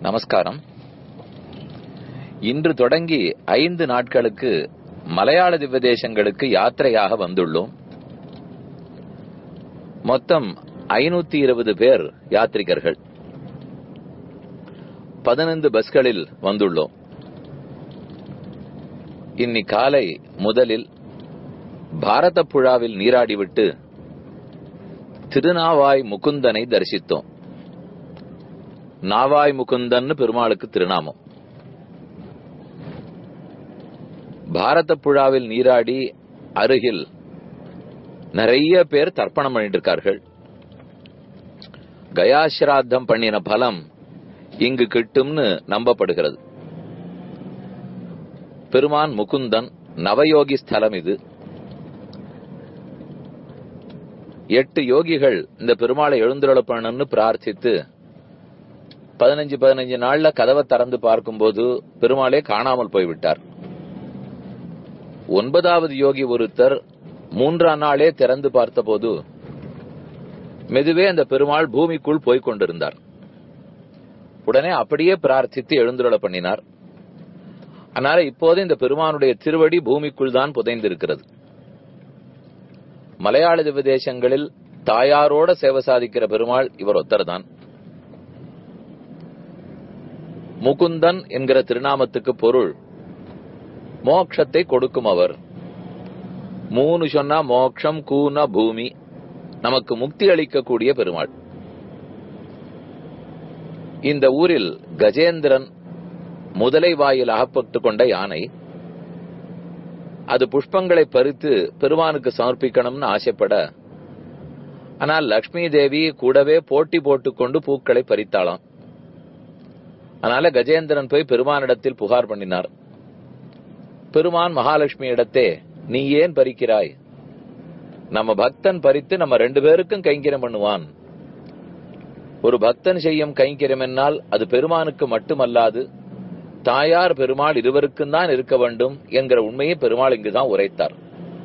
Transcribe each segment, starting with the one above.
நமஸ்காரம் இன்று தொடங்கி ஐந்து நாட்களுக்கு மலையாள திவ்ய தேசங்களுக்கு யாத்திரையாக வந்துள்ளோம் மொத்தம் ஐநூத்தி இருபது பேர் யாத்ரிகர்கள் பதினைந்து பஸ்களில் வந்துள்ளோம் இன்னி காலை முதலில் பாரத புழாவில் நீராடிவிட்டு திருநாவாய் முகுந்தனை தரிசித்தோம் நாவாய் முகுந்தன் பெருமாளுக்கு திருநாமம் பாரத புழாவில் நீராடி அருகில் நிறைய பேர் தர்ப்பணம் பண்ணிட்டு இருக்கார்கள் கயாசிராத்தம் பண்ணின பலம் இங்கு கிட்டும்னு நம்பப்படுகிறது பெருமான் முகுந்தன் நவயோகி ஸ்தலம் இது எட்டு யோகிகள் இந்த பெருமாளை எழுந்துருளப்பணும்னு பிரார்த்தித்து பதினஞ்சு பதினஞ்சு நாள்ல கதவை திறந்து பார்க்கும்போது பெருமாளே காணாமல் போய்விட்டார் ஒன்பதாவது யோகி ஒருத்தர் மூன்றாம் நாளே திறந்து பார்த்தபோது மெதுவே அந்த பெருமாள் பூமிக்குள் போய்க் கொண்டிருந்தார் உடனே அப்படியே பிரார்த்தித்து எழுந்துருள பண்ணினார் அதனால இப்போது இந்த பெருமானுடைய திருவடி பூமிக்குள் தான் புதைந்திருக்கிறது மலையாள திவ்ய தேசங்களில் தாயாரோட சேவை சாதிக்கிற பெருமாள் இவர் ஒத்தர் தான் முகுந்தன் என்கிற திருநாமத்துக்கு பொருள் மோக்ஷத்தை கொடுக்கும் அவர் மூணு சொன்னா மோக்ஷம் கூன பூமி நமக்கு முக்தி அளிக்கக்கூடிய பெருமாள் இந்த ஊரில் கஜேந்திரன் முதலை வாயில் அகப்பட்டு கொண்ட யானை அது புஷ்பங்களை பறித்து பெருமானுக்கு சமர்ப்பிக்கணும்னு ஆசைப்பட ஆனால் லக்ஷ்மி தேவி கூடவே போட்டி போட்டுக்கொண்டு பூக்களை பறித்தாளாம் அதனால கஜேந்திரன் போய் பெருமானிடத்தில் புகார் பண்ணினார் பெருமான் மகாலட்சுமி இடத்தே நீ ஏன் பறிக்கிறாய் நம்ம பக்தன் பறித்து நம்ம ரெண்டு பேருக்கும் கைங்கரியம் பண்ணுவான் ஒரு பக்தன் செய்யும் கைங்கரியம் என்னால் அது பெருமானுக்கு மட்டுமல்லாது தாயார் பெருமாள் இருவருக்கும் தான் இருக்க வேண்டும் என்கிற உண்மையை பெருமாள் இங்குதான் உரைத்தார்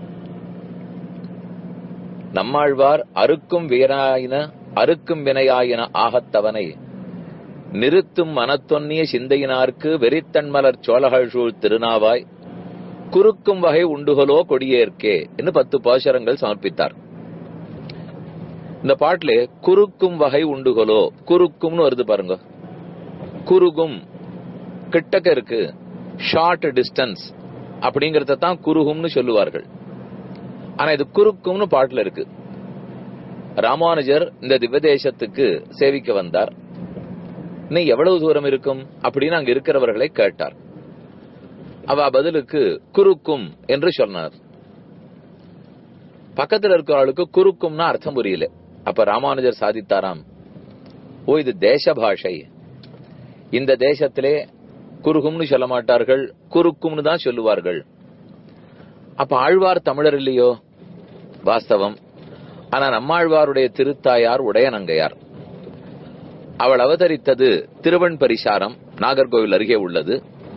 நம்மாழ்வார் அறுக்கும் வீராயின அறுக்கும் வினையாயின ஆகத்தவனை நிறுத்தும் மனத்தொன்னிய சிந்தையினார்க்கு வெறித்தன்மலர் சோழகள் சூழ் திருநாவாய் குறுக்கும் வகை உண்டுகளோ கொடியேற்கே என்று பத்து பாசுரங்கள் சமர்ப்பித்தார் இந்த பாட்டுல குறுக்கும் வகை உண்டுகளோ குறுக்கும்னு வருது பாருங்க குறுகும் கிட்டக்க இருக்கு ஷார்ட் டிஸ்டன்ஸ் அப்படிங்கறத தான் குறுகும்னு சொல்லுவார்கள் ஆனா இது குறுக்கும்னு பாட்டுல இருக்கு ராமானுஜர் இந்த திவ்யதேசத்துக்கு சேவிக்க வந்தார் இன்னும் எவ்வளவு தூரம் இருக்கும் அப்படின்னு அங்க இருக்கிறவர்களை கேட்டார் அவ பதிலுக்கு குறுக்கும் என்று சொன்னார் பக்கத்துல இருக்கிறவளுக்கு குறுக்கும்னா அர்த்தம் புரியல அப்ப ராமானுஜர் சாதித்தாராம் ஓ இது தேச பாஷை இந்த தேசத்திலே குறுகும்னு சொல்ல மாட்டார்கள் குறுக்கும்னு தான் சொல்லுவார்கள் அப்ப ஆழ்வார் தமிழர் இல்லையோ வாஸ்தவம் ஆனா நம்மாழ்வாருடைய திருத்தாயார் உடையநங்கையார் அவள் அவதரித்தது திருவன் பரிசாரம் நாகர்கோவில் அருகே உள்ளது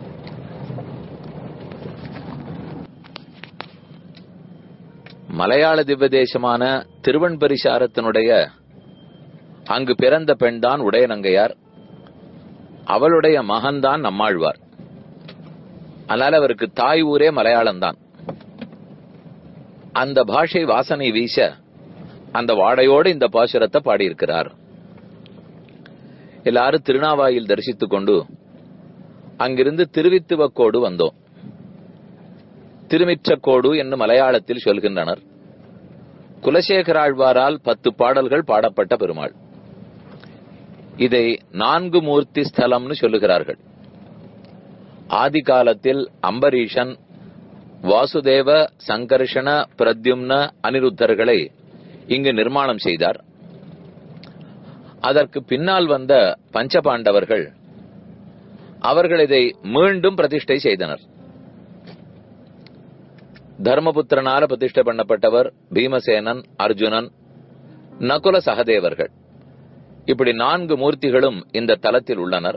மலையாள திவ்ய தேசமான திருவன் பரிசாரத்தினுடைய அங்கு பிறந்த பெண்தான் உடையநங்கையார் அவளுடைய மகன்தான் நம்மாழ்வார் அதனால அவருக்கு தாய் ஊரே மலையாளம்தான் அந்த பாஷை வாசனை வீச அந்த வாடையோடு இந்த பாசுரத்தை பாடியிருக்கிறார் எல்லாரும் திருநாவாயில் தரிசித்துக் கொண்டு அங்கிருந்து திருவித்துவக்கோடு வந்தோம் திருமிற்றக்கோடு என்று மலையாளத்தில் சொல்கின்றனர் குலசேகராழ்வாரால் பத்து பாடல்கள் பாடப்பட்ட பெருமாள் இதை நான்கு மூர்த்தி ஸ்தலம்னு சொல்லுகிறார்கள் ஆதி காலத்தில் அம்பரீஷன் வாசுதேவ சங்கர்ஷண பிரத்யும்ன அனிருத்தர்களை இங்கு நிர்மாணம் செய்தார் அதற்கு பின்னால் வந்த பஞ்சபாண்டவர்கள் அவர்கள் இதை மீண்டும் பிரதிஷ்டை செய்தனர் தர்மபுத்திரனால பிரதிஷ்டை பண்ணப்பட்டவர் பீமசேனன் அர்ஜுனன் நகுல சகதேவர்கள் இப்படி நான்கு மூர்த்திகளும் இந்த தலத்தில் உள்ளனர்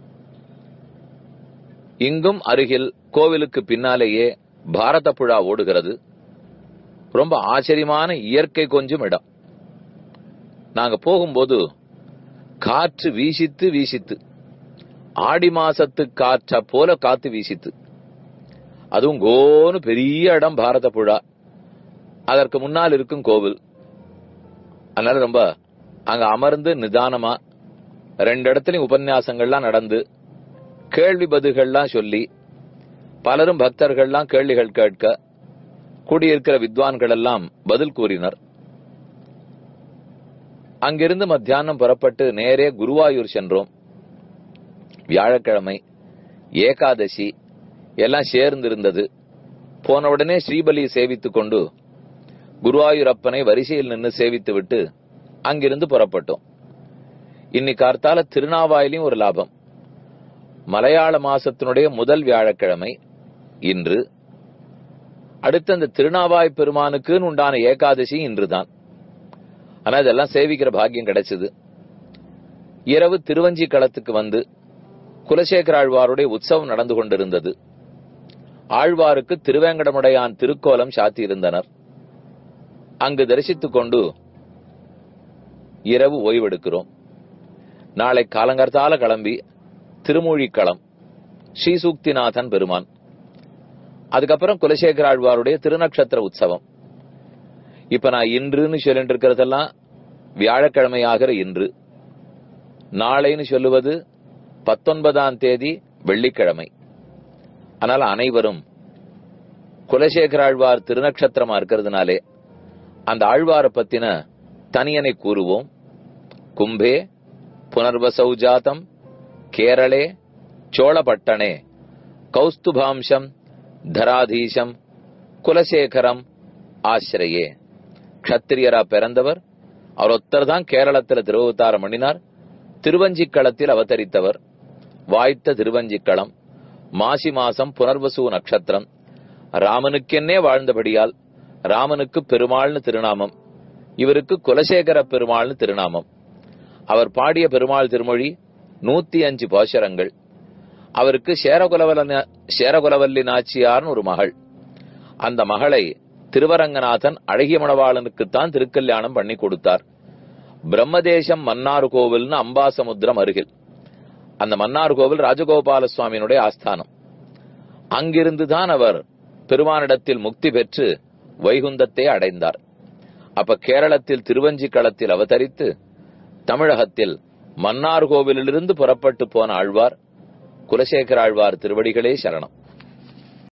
இங்கும் அருகில் கோவிலுக்கு பின்னாலேயே பாரத புழா ஓடுகிறது ரொம்ப ஆச்சரியமான இயற்கை கொஞ்சம் இடம் நாங்க போகும்போது காற்று வீசித்து வீசித்து ஆடி மாசத்து காற்ற போல காத்து வீசித்து அதுவும் கோன்னு பெரிய இடம் பாரத புழா அதற்கு முன்னால் இருக்கும் கோவில் அதனால ரொம்ப அங்க அமர்ந்து நிதானமா ரெண்டு இடத்துலயும் உபன்யாசங்கள்லாம் நடந்து கேள்வி பதில்கள்லாம் சொல்லி பலரும் பக்தர்கள்லாம் கேள்விகள் கேட்க கூடியிருக்கிற வித்வான்கள் எல்லாம் பதில் கூறினர் அங்கிருந்து மத்தியானம் புறப்பட்டு நேரே குருவாயூர் சென்றோம் வியாழக்கிழமை ஏகாதசி எல்லாம் சேர்ந்து இருந்தது போன உடனே ஸ்ரீபலியை சேவித்துக் கொண்டு குருவாயூரப்பனை வரிசையில் நின்று சேவித்து விட்டு அங்கிருந்து புறப்பட்டோம் இன்னைக்கு கார்த்தால திருநாவாயிலையும் ஒரு லாபம் மலையாள மாசத்தினுடைய முதல் வியாழக்கிழமை இன்று அடுத்து அந்த திருநாவாய் பெருமானுக்குன்னு உண்டான ஏகாதசி இன்றுதான் ஆனா இதெல்லாம் சேவிக்கிற பாக்கியம் கிடைச்சது இரவு திருவஞ்சி களத்துக்கு வந்து குலசேகர ஆழ்வாருடைய உற்சவம் நடந்து கொண்டிருந்தது ஆழ்வாருக்கு திருவேங்கடமுடையான் திருக்கோலம் சாத்தியிருந்தனர் அங்கு தரிசித்துக் கொண்டு இரவு ஓய்வெடுக்கிறோம் நாளை காலங்கர்த்தால கிளம்பி திருமூழிக்களம் ஸ்ரீசூக்திநாதன் பெருமான் அதுக்கப்புறம் குலசேகர ஆழ்வாருடைய திருநக்ஷத்திர உற்சவம் இப்ப நான் இன்றுன்னு சொல்லிட்டு இருக்கிறதெல்லாம் வியாழக்கிழமை ஆகிற இன்று நாளைன்னு சொல்லுவது பத்தொன்பதாம் தேதி வெள்ளிக்கிழமை ஆனால் அனைவரும் குலசேகர ஆழ்வார் திருநக்ஷத்திரமா இருக்கிறதுனாலே அந்த ஆழ்வாரை பத்தின தனியனை கூறுவோம் கும்பே புனர்வசௌ ஜாதம் கேரளே சோழபட்டணே கௌஸ்துபாம்சம் தராதீசம் குலசேகரம் ஆசிரியே க்ஷத்திரியரா பிறந்தவர் அவர் ஒத்தர் தான் கேரளத்துல திருவத்தாரம் பண்ணினார் திருவஞ்சிக்களத்தில் அவதரித்தவர் வாய்த்த திருவஞ்சிக்களம் மாசி மாசம் புனர்வசு நட்சத்திரம் ராமனுக்கென்னே வாழ்ந்தபடியால் ராமனுக்கு பெருமாள்னு திருநாமம் இவருக்கு குலசேகர பெருமாள்னு திருநாமம் அவர் பாடிய பெருமாள் திருமொழி நூத்தி அஞ்சு பாசுரங்கள் அவருக்கு சேரகுலவல்ல சேரகுலவல்லி நாச்சியார்னு ஒரு மகள் அந்த மகளை திருவரங்கநாதன் அழகிய மணவாளனுக்குத்தான் திருக்கல்யாணம் பண்ணி கொடுத்தார் பிரம்மதேசம் மன்னார் கோவில்னு அம்பாசமுத்திரம் அருகில் அந்த மன்னார் கோவில் ராஜகோபால சுவாமியினுடைய ஆஸ்தானம் அங்கிருந்துதான் அவர் பெருமானிடத்தில் முக்தி பெற்று வைகுந்தத்தை அடைந்தார் அப்ப கேரளத்தில் திருவஞ்சிக்களத்தில் அவதரித்து தமிழகத்தில் மன்னார் கோவிலிலிருந்து புறப்பட்டு போன ஆழ்வார் குலசேகர ஆழ்வார் திருவடிகளே சரணம்